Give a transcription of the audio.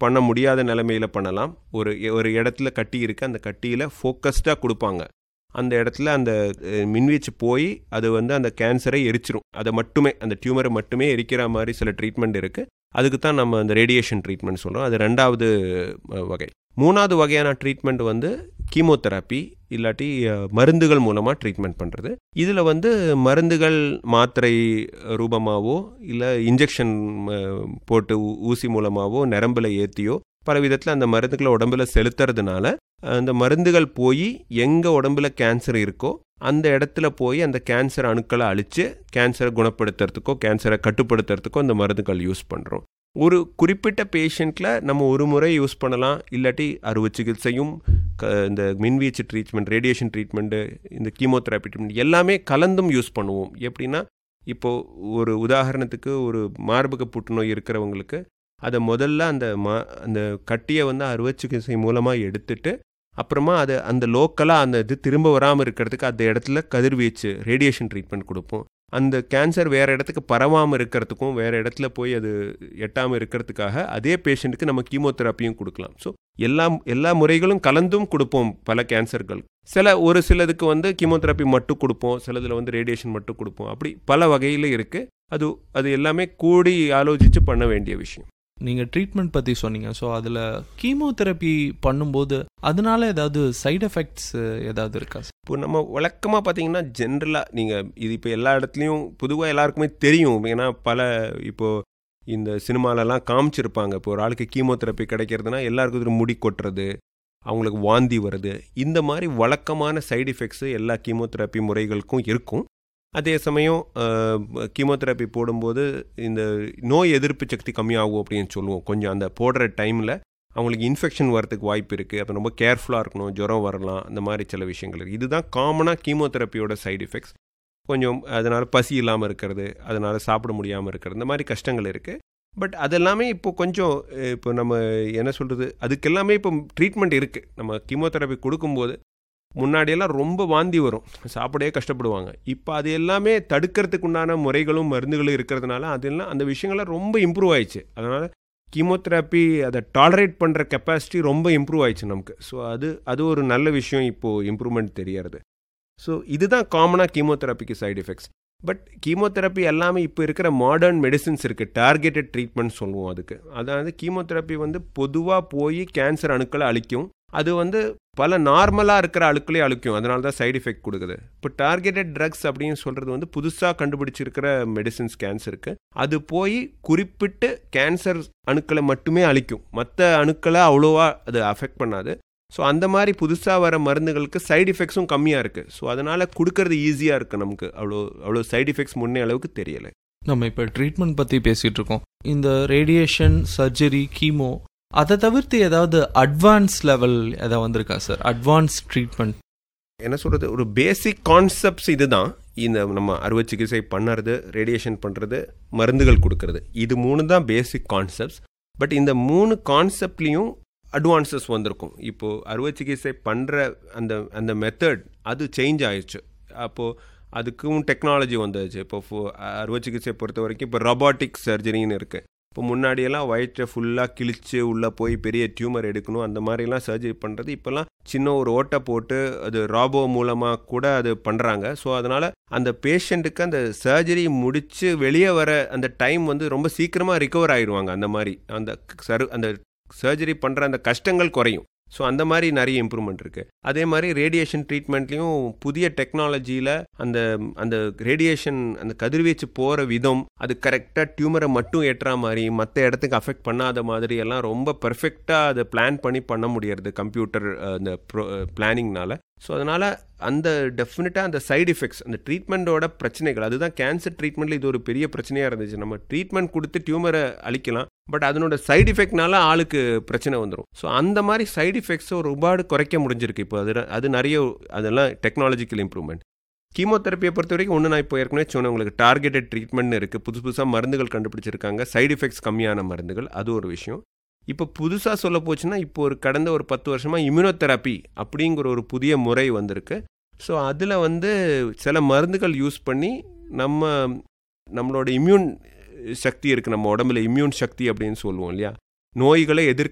பண்ண முடியாத நிலைமையில பண்ணலாம் ஒரு ஒரு இடத்துல கட்டி இருக்கு அந்த கட்டியில் ஃபோக்கஸ்டாக கொடுப்பாங்க அந்த இடத்துல அந்த அஹ், மின்வீச்சு போய் அது வந்து அந்த கேன்சரை எரிச்சிரும் அதை மட்டுமே அந்த டியூமரை மட்டுமே எரிக்கிற மாதிரி சில ட்ரீட்மெண்ட் இருக்குது அதுக்கு தான் நம்ம அந்த ரேடியேஷன் ட்ரீட்மெண்ட் சொல்கிறோம் அது ரெண்டாவது அஹ், வகை மூணாவது வகையான ட்ரீட்மெண்ட் வந்து கீமோதெரப்பி இல்லாட்டி அஹ், மருந்துகள் மூலமாக ட்ரீட்மெண்ட் பண்ணுறது இதில் வந்து மருந்துகள் மாத்திரை ரூபமாகவோ இல்லை இன்ஜெக்ஷன் போட்டு ஊ- ஊசி மூலமாகவோ நரம்பில் ஏற்றியோ பல விதத்தில் அந்த மருந்துகளை உடம்புல செலுத்துறதுனால அந்த மருந்துகள் போய் எங்கே உடம்புல கேன்சர் இருக்கோ அந்த இடத்துல போய் அந்த கேன்சர் அணுக்களை அழித்து கேன்சரை குணப்படுத்துறதுக்கோ கேன்சரை கட்டுப்படுத்துறதுக்கோ அந்த மருந்துகள் யூஸ் பண்ணுறோம் ஒரு குறிப்பிட்ட பேஷண்ட்டில் நம்ம ஒரு முறை யூஸ் பண்ணலாம் இல்லாட்டி அறுவை சிகிச்சையும் க இந்த மின்வீச்சு ட்ரீட்மெண்ட் ரேடியேஷன் ட்ரீட்மெண்ட்டு இந்த கீமோதெரப்பி ட்ரீட்மெண்ட் எல்லாமே கலந்தும் யூஸ் பண்ணுவோம் எப்படின்னா இப்போது ஒரு உதாரணத்துக்கு ஒரு மார்பக புற்றுநோய் இருக்கிறவங்களுக்கு அதை முதல்ல அந்த மா அந்த கட்டியை வந்து அறுவை சிகிச்சை மூலமாக எடுத்துட்டு அப்புறமா அது அந்த லோக்கலாக அந்த இது திரும்ப வராமல் இருக்கிறதுக்கு அந்த இடத்துல கதிர்வீச்சு ரேடியேஷன் ட்ரீட்மெண்ட் கொடுப்போம் அந்த கேன்சர் வேறு இடத்துக்கு பரவாமல் இருக்கிறதுக்கும் வேறு இடத்துல போய் அது எட்டாமல் இருக்கிறதுக்காக அதே பேஷண்ட்டுக்கு நம்ம கீமோதெரப்பியும் கொடுக்கலாம் ஸோ எல்லா எல்லா முறைகளும் கலந்தும் கொடுப்போம் பல கேன்சர்கள் சில ஒரு சிலதுக்கு வந்து கீமோதெரப்பி மட்டும் கொடுப்போம் சிலதில் வந்து ரேடியேஷன் மட்டும் கொடுப்போம் அப்படி பல வகையில் இருக்குது அது அது எல்லாமே கூடி ஆலோசித்து பண்ண வேண்டிய விஷயம் நீங்கள் ட்ரீட்மெண்ட் பற்றி சொன்னீங்க ஸோ அதில் கீமோதெரப்பி பண்ணும்போது அதனால ஏதாவது சைடு எஃபெக்ட்ஸ் ஏதாவது இருக்கா சார் இப்போ நம்ம வழக்கமாக பார்த்தீங்கன்னா ஜென்ரலாக நீங்கள் இது இப்போ எல்லா இடத்துலையும் பொதுவாக எல்லாருக்குமே தெரியும் ஏன்னா பல இப்போது இந்த சினிமாலலாம் காமிச்சிருப்பாங்க இப்போ ஒரு ஆளுக்கு கீமோதெரப்பி கிடைக்கிறதுனா எல்லாருக்கும் இது முடி கொட்டுறது அவங்களுக்கு வாந்தி வருது இந்த மாதிரி வழக்கமான சைடு எஃபெக்ட்ஸு எல்லா கீமோதெரப்பி முறைகளுக்கும் இருக்கும் அதே சமயம் கீமோதெரப்பி போடும்போது இந்த நோய் எதிர்ப்பு சக்தி கம்மியாகும் அப்படின்னு சொல்லுவோம் கொஞ்சம் அந்த போடுற டைமில் அவங்களுக்கு இன்ஃபெக்ஷன் வரதுக்கு வாய்ப்பு இருக்குது அப்போ ரொம்ப கேர்ஃபுல்லாக இருக்கணும் ஜுரம் வரலாம் அந்த மாதிரி சில விஷயங்கள் இருக்குது இதுதான் காமனாக கீமோதெரப்பியோட சைடு எஃபெக்ட்ஸ் கொஞ்சம் அதனால் பசி இல்லாமல் இருக்கிறது அதனால் சாப்பிட முடியாமல் இருக்கிறது இந்த மாதிரி கஷ்டங்கள் இருக்குது பட் அதெல்லாமே இப்போ கொஞ்சம் அஹ், இப்போ நம்ம என்ன சொல்கிறது அதுக்கெல்லாமே இப்போ ட்ரீட்மெண்ட் இருக்குது நம்ம கீமோதெரப்பி கொடுக்கும்போது முன்னாடியெல்லாம் ரொம்ப வாந்தி வரும் சாப்பிடவே கஷ்டப்படுவாங்க இப்போ அது எல்லாமே தடுக்கிறதுக்கு உண்டான முறைகளும் மருந்துகளும் இருக்கிறதுனால அதெல்லாம் அந்த விஷயங்கள்லாம் ரொம்ப இம்ப்ரூவ் ஆயிடுச்சு அதனால் கீமோதெரப்பி அதை டாலரேட் பண்ணுற கெப்பாசிட்டி ரொம்ப இம்ப்ரூவ் ஆயிடுச்சு நமக்கு ஸோ அது அது ஒரு நல்ல விஷயம் இப்போது இம்ப்ரூவ்மெண்ட் தெரியறது ஸோ இதுதான் காமனாக கீமோதெரப்பிக்கு சைடு எஃபெக்ட்ஸ் பட் கீமோதெரப்பி எல்லாமே இப்போ இருக்கிற மாடர்ன் மெடிசின்ஸ் இருக்குது டார்கெட்டட் ட்ரீட்மெண்ட் சொல்லுவோம் அதுக்கு அதாவது கீமோதெரப்பி வந்து பொதுவாக போய் கேன்சர் அணுக்களை அழிக்கும் அது வந்து பல நார்மலாக இருக்கிற அணுக்களே அழிக்கும் அதனால தான் சைடு எஃபெக்ட் கொடுக்குது இப்போ டார்கெட்டட் ட்ரக்ஸ் அப்படின்னு சொல்கிறது வந்து புதுசாக கண்டுபிடிச்சிருக்கிற மெடிசின்ஸ் கேன்சருக்கு அது போய் குறிப்பிட்டு கேன்சர் அணுக்களை மட்டுமே அழிக்கும் மற்ற அணுக்களை அவ்வளோவா அது அஃபெக்ட் பண்ணாது ஸோ அந்த மாதிரி புதுசாக வர மருந்துகளுக்கு சைடு எஃபெக்ட்ஸும் கம்மியாக இருக்குது ஸோ அதனால் கொடுக்கறது ஈஸியாக இருக்குது நமக்கு அவ்வளோ அவ்வளோ சைடு எஃபெக்ட்ஸ் முன்னே அளவுக்கு தெரியலை நம்ம இப்போ ட்ரீட்மெண்ட் பற்றி பேசிகிட்டு இருக்கோம் இந்த ரேடியேஷன் சர்ஜரி கீமோ அதை தவிர்த்து ஏதாவது அட்வான்ஸ் லெவல் ஏதாவது வந்திருக்கா சார் அட்வான்ஸ் ட்ரீட்மெண்ட் என்ன சொல்கிறது ஒரு பேசிக் கான்செப்ட்ஸ் இதுதான் இந்த நம்ம அறுவை சிகிச்சை பண்ணுறது ரேடியேஷன் பண்ணுறது மருந்துகள் கொடுக்கறது இது மூணு தான் பேசிக் கான்செப்ட்ஸ் பட் இந்த மூணு கான்செப்ட்லேயும் அட்வான்சஸ் வந்திருக்கும் இப்போது அறுவை சிகிச்சை பண்ணுற அந்த அந்த மெத்தட் அது சேஞ்ச் ஆயிடுச்சு அப்போது அதுக்கும் டெக்னாலஜி வந்துச்சு இப்போ ஃபோ- அறுவை சிகிச்சை பொறுத்த வரைக்கும் இப்போ ரொபாட்டிக் சர்ஜரின்னு இருக்குது இப்போ முன்னாடியெல்லாம் வயிற்றை ஃபுல்லாக கிழிச்சு உள்ளே போய் பெரிய டியூமர் எடுக்கணும் அந்த மாதிரிலாம் சர்ஜரி பண்ணுறது இப்போல்லாம் சின்ன ஒரு ஓட்டை போட்டு அது ராபோ மூலமாக கூட அது பண்ணுறாங்க ஸோ அதனால் அந்த பேஷண்ட்டுக்கு அந்த சர்ஜரி முடித்து வெளியே வர அந்த டைம் வந்து ரொம்ப சீக்கிரமாக ரிகவர் ஆயிடுவாங்க அந்த மாதிரி அந்த சரு அந்த சர்ஜரி பண்ணுற அந்த கஷ்டங்கள் குறையும் ஸோ அந்த மாதிரி நிறைய இம்ப்ரூவ்மெண்ட் இருக்குது அதே மாதிரி ரேடியேஷன் ட்ரீட்மெண்ட்லேயும் புதிய டெக்னாலஜியில் அந்த அந்த ரேடியேஷன் அந்த கதிர்வீச்சு போகிற விதம் அது கரெக்டாக டியூமரை மட்டும் ஏற்றுற மாதிரி மற்ற இடத்துக்கு அஃபெக்ட் பண்ணாத மாதிரி எல்லாம் ரொம்ப பெர்ஃபெக்டாக அதை பிளான் பண்ணி பண்ண முடியறது கம்ப்யூட்டர் அந்த ப்ரோ பிளானிங்னால ஸோ அதனால் அந்த டெஃபினட்டாக அந்த சைடு எஃபெக்ட்ஸ் அந்த ட்ரீட்மெண்ட்டோட பிரச்சனைகள் அதுதான் கேன்சர் ட்ரீட்மெண்ட்டில் இது ஒரு பெரிய பிரச்சனையாக இருந்துச்சு நம்ம ட்ரீட்மெண்ட் கொடுத்து டியூமரை அழிக்கலாம் பட் அதனோட சைடு எஃபெக்ட்னால ஆளுக்கு பிரச்சனை வந்துடும் ஸோ அந்த மாதிரி சைடு எஃபெக்ட்ஸை ஒரு ரூபாடு குறைக்க முடிஞ்சிருக்கு இப்போ அது அது நிறைய அதெல்லாம் டெக்னாலஜிக்கல் இம்ப்ரூவ்மெண்ட் கீமோதெரப்பியை பொறுத்த வரைக்கும் ஒன்று நான் இப்போ ஏற்கனவே சொன்னேன் உங்களுக்கு டார்கெட்டட் ட்ரீட்மெண்ட் இருக்குது புதுசு புதுசாக மருந்துகள் கண்டுபிடிச்சிருக்காங்க சைடு எஃபெக்ட்ஸ் கம்மியான மருந்துகள் அது ஒரு விஷயம் இப்போ புதுசாக சொல்ல போச்சுன்னா இப்போ ஒரு கடந்த ஒரு பத்து வருஷமாக இம்யூனோதெரப்பி அப்படிங்கிற ஒரு புதிய முறை வந்திருக்கு ஸோ அதில் வந்து சில மருந்துகள் யூஸ் பண்ணி நம்ம நம்மளோட இம்யூன் சக்தி இருக்குது நம்ம உடம்புல இம்யூன் சக்தி அப்படின்னு சொல்லுவோம் இல்லையா நோய்களை எதிர்